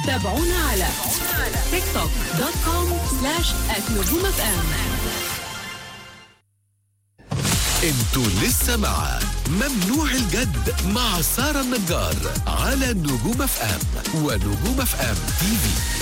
تابعونا على تيك توك دوت كوم سلاش نجوم اف ام انتوا لسه مع ممنوع الجد مع سارة النجار على نجوم اف ام ونجوم اف ام تي في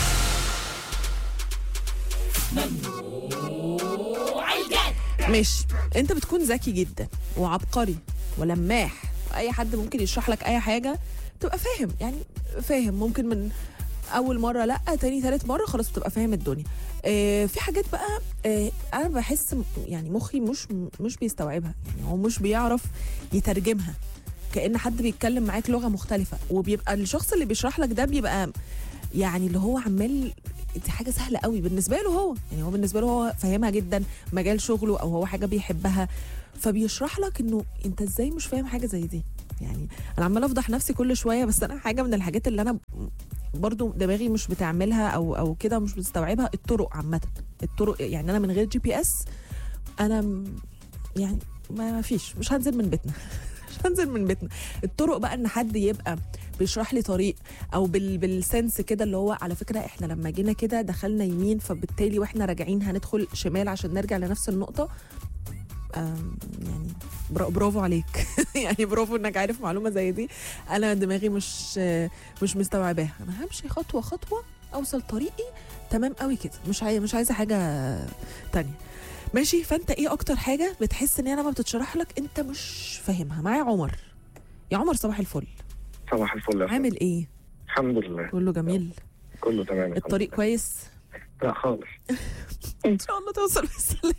ماشي انت بتكون ذكي جدا وعبقري ولماح اي حد ممكن يشرح لك اي حاجه تبقى فاهم يعني فاهم ممكن من اول مره لا تاني تالت مره خلاص بتبقى فاهم الدنيا آه في حاجات بقى آه انا بحس م- يعني مخي مش مش بيستوعبها يعني هو مش بيعرف يترجمها كان حد بيتكلم معاك لغه مختلفه وبيبقى الشخص اللي بيشرح لك ده بيبقى يعني اللي هو عمال دي حاجه سهله قوي بالنسبه له هو يعني هو بالنسبه له هو فاهمها جدا مجال شغله او هو حاجه بيحبها فبيشرح لك انه انت ازاي مش فاهم حاجه زي دي يعني انا عمال افضح نفسي كل شويه بس انا حاجه من الحاجات اللي انا برضو دماغي مش بتعملها او او كده مش بتستوعبها الطرق عامه الطرق يعني انا من غير جي بي اس انا م- يعني ما ما فيش مش هنزل من بيتنا مش هنزل من بيتنا الطرق بقى ان حد يبقى بيشرح لي طريق او بال بالسنس كده اللي هو على فكره احنا لما جينا كده دخلنا يمين فبالتالي واحنا راجعين هندخل شمال عشان نرجع لنفس النقطه آم، يعني برا- برافو عليك يعني برافو انك عارف معلومه زي دي انا دماغي مش مش مستوعباها انا همشي خطوه خطوه اوصل طريقي تمام قوي كده مش عايزه مش عايزه حاجه تانية ماشي فانت ايه اكتر حاجه بتحس ان هي لما بتتشرح لك انت مش فاهمها معايا عمر يا عمر صباح الفل صباح الفل يا فندم. عامل ايه الحمد لله كله جميل كله تمام الحمد الطريق لله. كويس لا خالص ان شاء الله توصل بالسلامه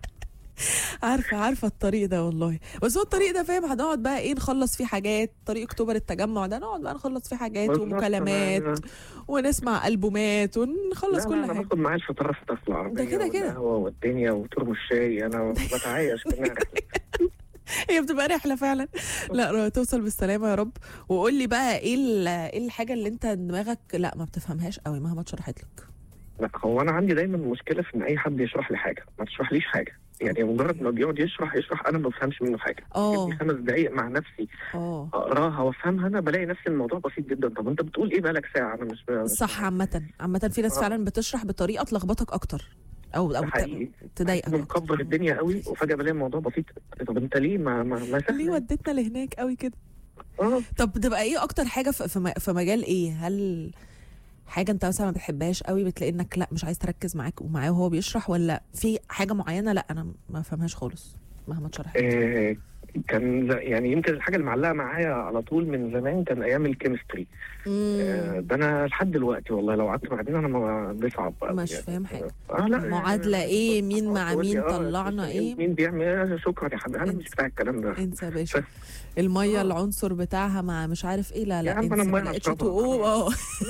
عارفه عارفه الطريق ده والله بس هو الطريق ده فاهم هنقعد بقى ايه نخلص فيه حاجات طريق اكتوبر التجمع ده نقعد بقى نخلص فيه حاجات بالظبط، ومكالمات أنا- ونسمع البومات ونخلص لا كل لا انا حاجه باخد معايا الفطار في طفل العربيه ده كده كده. والقهوه والدنيا وترمو الشاي انا بتعايش كأنها رحلة. هي بتبقى رحله فعلا لا توصل بالسلامه يا رب وقول لي بقى ايه ال- ايه الحاجه اللي انت دماغك لا ما بتفهمهاش قوي مهما اتشرحت لك لا هو انا عندي دايما مشكله في ان اي حد يشرح لي حاجه ما تشرحليش حاجه يعني مجرد ما بيقعد يشرح يشرح انا ما بفهمش منه حاجه اه يدي خمس دقائق مع نفسي اه اقراها وافهمها انا بلاقي نفسي الموضوع بسيط جدا طب انت بتقول ايه بقالك ساعه انا مش مش- صح عامة عامة في ناس آه. فعلا بتشرح بطريقة تلخبطك أكتر أو أو ده حقيقي. ت- تضايقك انا أكتر. مكبر الدنيا قوي وفجاه بلاقي الموضوع بسيط طب انت ليه ما ما, ما سهل ليه وديتنا لهناك قوي كده اه طب بتبقى ايه اكتر حاجه في في م- في مجال ايه هل حاجه انت مثلا ما بتحبهاش قوي بتلاقي انك لا مش عايز تركز معاك ومعاه وهو بيشرح ولا في حاجه معينه لا انا ما فهمهاش خالص مهما اتشرحت آه، كان ز- يعني يمكن الحاجه اللي معلقه معايا على طول من زمان كان ايام الكيمستري آه، مم. ده انا لحد دلوقتي والله لو قعدت بعدين انا ما بيصعب أوي مش يعني. فاهم حاجة. اه لا معادلة يعني- إيه؟ مين مع تقول لي مين؟ آه، طلعنا إيه؟ مين بيعمل ايه شكرا يا حبيبي انا انت- مش بتاع الكلام ده انسى يا باشا بس. الميه آه. العنصر بتاعها مع مش عارف ايه لا لا يا عم انسى أنا ما المية لقيتش هشربها. تقوم اه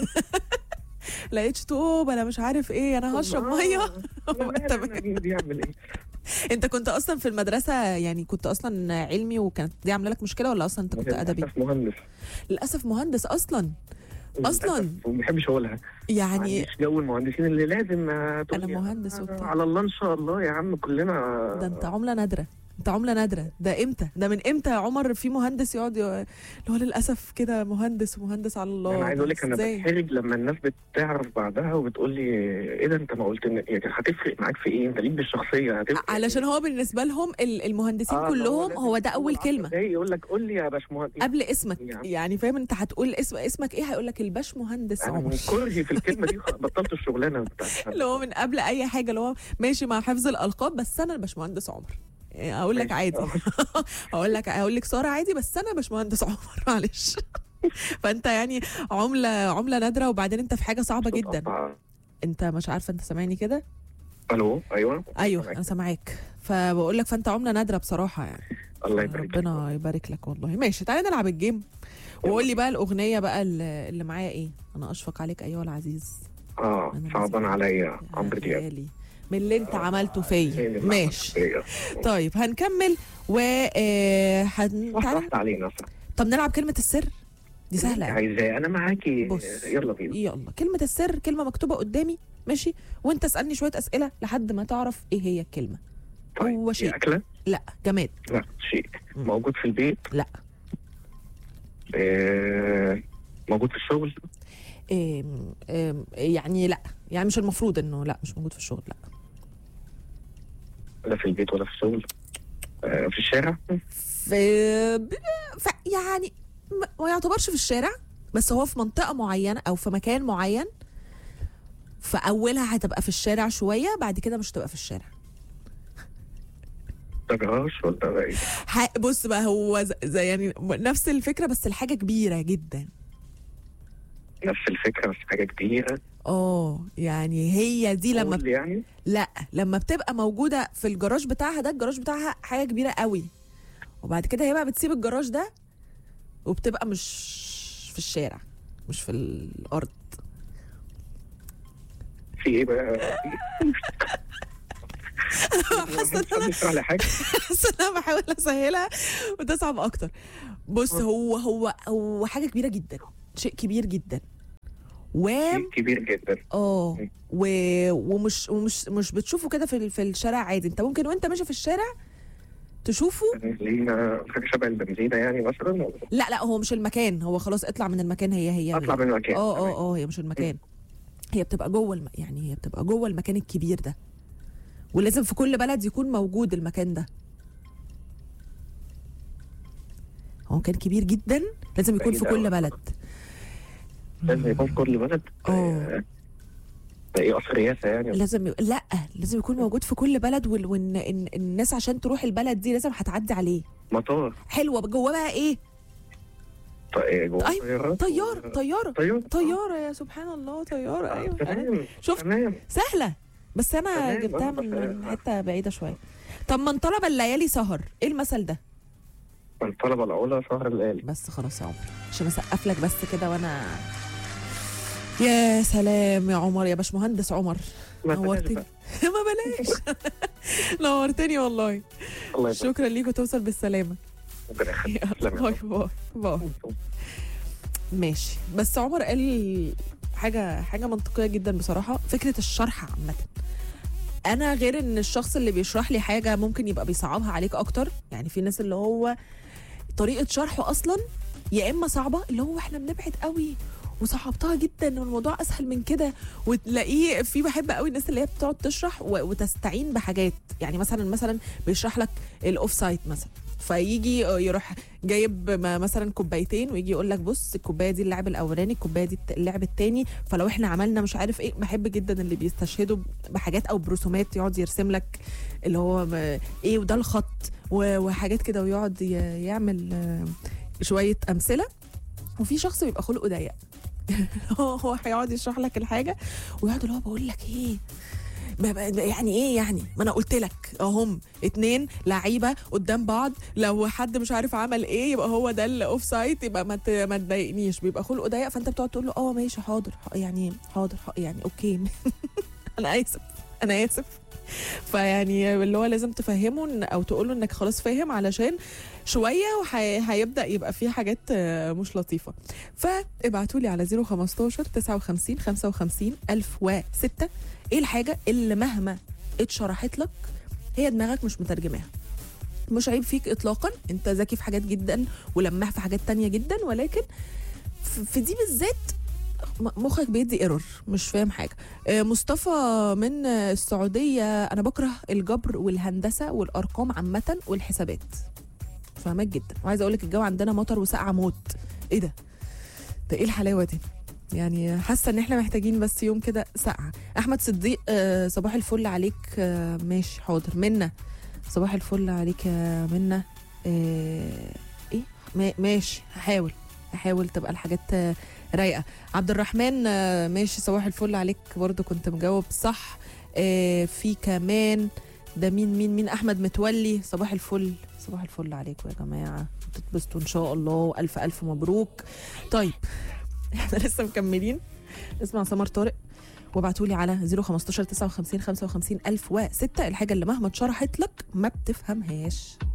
لقيتش تقوم انا مش عارف ايه انا هشرب آه، ميه أنا مالي تمام. أنا مين بيعمل ايه انت كنت اصلا في المدرسه يعني كنت اصلا علمي وكانت دي عامله لك مشكله ولا اصلا انت كنت ادبي للأسف مهندس للاسف مهندس اصلا أصلاً. للأسف وما بحبش اقولها يعني مش جو المهندسين اللي لازم آه، تقول أنا لي مهندس آه، وبتاع. على الله ان شاء الله يا عم كلنا ده انت عمله نادره انت عمله نادره ده امتى ده من امتى يا عمر في مهندس يقعد ي- اللي هو للاسف كده مهندس ومهندس على الله انا عايز اقول لك انا ازاي؟ بتحرج لما الناس بتعرف بعدها وبتقول لي ايه ده انت ما قلت إن- يعني هتفرق معاك في ايه انت ليك بالشخصيه هتفرق علشان هو بالنسبه لهم ال- المهندسين آه، كلهم لازم هو ده تقول اول عشر كلمه دقايق يقول لك قول لي يا باشمهندس قبل اسمك يا عم. يعني فاهم انت هتقول اسم اسمك ايه هيقول لك الباش مهندس انا عمر من كرهي في الكلمه دي خ- بطلت الشغلانه بتاعتها اللي هو من قبل اي حاجه اللي هو ماشي مع حفظ الالقاب بس انا الباشمهندس عمر يعني اقول لك ماشي. عادي اقول لك اقول لك ساره عادي بس انا باشمهندس عمر معلش فانت يعني عمله عمله نادره وبعدين انت في حاجه صعبه جدا بتقطع. انت مش عارفه انت سامعني كده الو ايوه ايوه سامعك. انا سامعاك فبقول لك فانت عمله نادره بصراحه يعني الله يبارك لك. ربنا يبارك لك والله ماشي تعالى نلعب الجيم وقول لي بقى الاغنيه بقى اللي اللي معايا ايه انا اشفق عليك ايها العزيز اه أنا صعبان لازم- عليا يا عمرو دياب غالي. من اللي انت عملته إيه فيا اللي ماشي عملته فيا؟ طيب هنكمل و آه، هن... واحده تعالى واحده علينا صح طب نلعب كلمة السر دي سهلة أوي. عايزاه انا معاكي بص. يلا بينا يلا كلمة السر كلمة مكتوبة قدامي ماشي وانت اسألني شوية أسئلة لحد ما تعرف ايه هي الكلمة طيب هو هي شيء اكله لا جماد لا شيء مم. موجود في البيت لا آه، موجود في الشغل آم، آم، يعني لا يعني مش المفروض انه لا مش موجود في الشغل لا ولا في البيت ولا في الشغل آه، في الشارع في ف يعني ما- ما يعتبرش في الشارع بس هو في منطقة معينة أو في مكان معين في أولها هتبقى في الشارع شوية بعد كده مش هتبقى في الشارع ده جراج ولا ايه ح- بص بقى هو ز- زي يعني نفس الفكرة بس الحاجة كبيرة جدا نفس الفكره بس حاجه كبيره اه يعني هي دي لما قول يعني لا لما بتبقى موجودة في الجراج بتاعها ده الجراج بتاعها حاجة كبيرة قوي وبعد كده هي بقى بتسيب الجراج ده وبتبقى مش في الشارع مش في الأرض في ايه بقى حاسه ان يشرح لي حاجه بس انا بحاول اسهلها وتصعب اكتر بص هو هو هو حاجه كبيره جدا شيء كبير جدا و شيء كبير جدا اه و... ومش ومش مش بتشوفه كده في ال- في الشارع عادي انت ممكن وانت ماشي في الشارع تشوفه بنزينة حاجه شبه البنزينه يعني مثلا لا لا هو مش المكان هو خلاص اطلع من المكان هي هي اطلع من المكان اه اه اه هي مش المكان هي بتبقى جوه الم... يعني هي بتبقى جوه المكان الكبير ده ولازم في كل بلد يكون موجود المكان ده هو مكان كبير جدا لازم يكون في بعيد كل أوي. بلد لازم يكون في كل بلد اه. آه، ده ايه قصر رئاسه يعني لازم ي... لا لازم يكون موجود في كل بلد وال... وان إن... الناس عشان تروح البلد دي لازم هتعدي عليه مطار حلوه جوه بقى ايه ط- إيه، جوه أيوة، طيارات طياره طياره طياره طياره يا سبحان الله طياره آه، ايوه أيوة. تمام شفت تمام سهله بس انا تمام، جبتها آه، من بس- من حته بعيده شويه طب من طلب الليالي سهر ايه المثل ده الطلبه الاولى شهر الليالي بس خلاص يا عمر عشان اسقف لك بس كده وانا يا سلام يا عمر يا باشمهندس عمر ما نورتني بلاش ما بلاش نورتني والله بقى. الله يبارك شكرا ليك وتوصل بالسلامه ربنا يخليك يلا، تسلم يا باي رب. باي باي ماشي بس عمر قال حاجه حاجه منطقيه جدا بصراحه فكره الشرح عامه انا غير ان الشخص اللي بيشرح لي حاجه ممكن يبقى بيصعبها عليك اكتر يعني في ناس اللي هو طريقه شرحه اصلا يا اما صعبه اللي هو احنا بنبعد قوي وصعبتها جدا والموضوع اسهل من كده وتلاقيه في بحب قوي الناس اللي هي بتقعد تشرح و- وتستعين بحاجات يعني مثلا مثلا بيشرح لك الاوف سايت مثلا فيجي يروح جايب م- مثلا كوبايتين ويجي يقول لك بص الكوبايه دي اللعب الاولاني الكوبايه دي الت- اللعب التاني فلو احنا عملنا مش عارف ايه بحب جدا اللي بيستشهدوا بحاجات او برسومات يقعد يرسم لك اللي هو م- ايه وده الخط و- وحاجات كده ويقعد ي- يعمل آه، شويه امثله وفي شخص بيبقى خلقه ضيق هو هو هيقعد يشرح لك الحاجه ويقعد اللي هو بقول لك ايه ما- ما- يعني ايه يعني ما انا قلت لك اهم اتنين لعيبه قدام بعض لو حد مش عارف عمل ايه يبقى هو ده الاوف سايت يبقى ما ت- ما تضايقنيش بيبقى خلقه ضيق فانت بتقعد تقول له اه ماشي حاضر ح- يعني حاضر ح- يعني اوكي انا اسف انا اسف فيعني اللي هو لازم تفهمه إن- او تقول له انك خلاص فاهم علشان شويه وهيبدا يبقى في حاجات آه، مش لطيفه فابعتوا لي على 015 59 55 1006 ايه الحاجه اللي مهما اتشرحت لك هي دماغك مش مترجماها مش عيب فيك اطلاقا انت ذكي في حاجات جدا ولماح في حاجات تانية جدا ولكن ف- في دي بالذات م- مخك بيدي ايرور مش فاهم حاجه آه، مصطفى من آه، السعوديه انا بكره الجبر والهندسه والارقام عامه والحسابات فاهمك جدا وعايزه اقول لك الجو عندنا مطر وسقعه موت ايه ده ده ايه الحلاوه دي يعني حاسه ان احنا محتاجين بس يوم كده سقعه احمد صديق آه، صباح الفل عليك آه، ماشي حاضر منا صباح الفل عليك يا منا آه، ايه ما- ماشي هحاول هحاول تبقى الحاجات آه، رايقه عبد الرحمن آه، ماشي صباح الفل عليك برضو كنت مجاوب صح آه، في كمان ده مين مين مين احمد متولي صباح الفل صباح الفل عليكم يا جماعه تتبسطوا ان شاء الله الف الف مبروك طيب احنا لسه مكملين اسمع سمر طارق وابعتوا لي على 015 59 55 1006 الحاجه اللي مهما اتشرحت لك ما بتفهمهاش